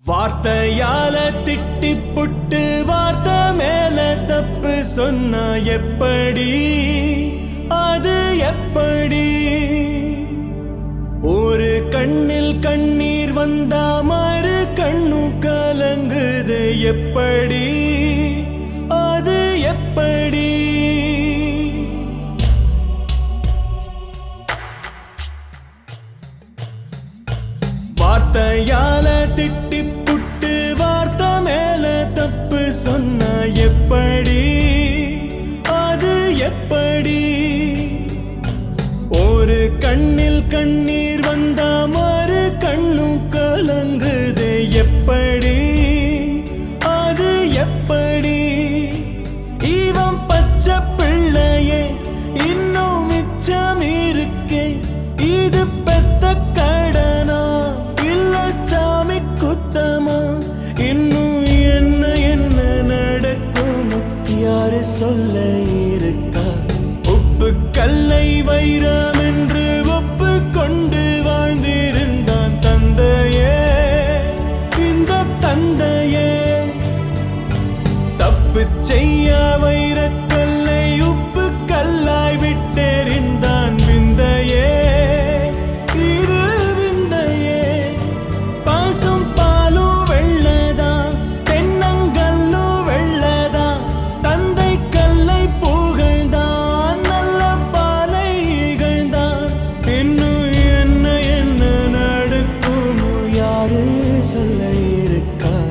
வார்த்தையால திட்டி புட்டு வார்த்தை மேல தப்பு சொன்னா எப்படி அது எப்படி ஒரு கண்ணில் கண்ணீர் வந்தா மறு கண்ணும் கலங்குது எப்படி அது எப்படி வார்த்தையால திட்டி புட்டு வார்த்தை மேல தப்பு சொன்ன எப்படி அது எப்படி ஒரு கண்ணில் கண்ணீர் வந்தா மறு கண்ணும் கலங்குது எப்படி அது எப்படி இவன் பச்சை பிள்ளையே இன்னும் மிச்சம் இருக்கே இது பெத்த கடனா இல்ல சாமி குத்தமா இன்னும் என்ன என்ன நடக்கும் யாரு சொல்ல இருக்கா உப்பு கல்லை வைரம் என்று ஒப்பு கொண்டு வாழ்ந்திருந்தான் தந்தையே இந்த தந்தையே தப்பு செய்ய வைரக்கல்லை உப்பு கல்லாய் விட்டெறிந்தான் விந்தையே இது விந்தையே பாசம் பாலும் வெள்ளதா தென்னங்கல்லும் வெள்ளதா தந்தை கல்லை புகழ்ந்தான் நல்ல பாலை இகழ்ந்தான் இன்னும் என்ன என்ன நடக்கும் யாரு சொல்ல இருக்கா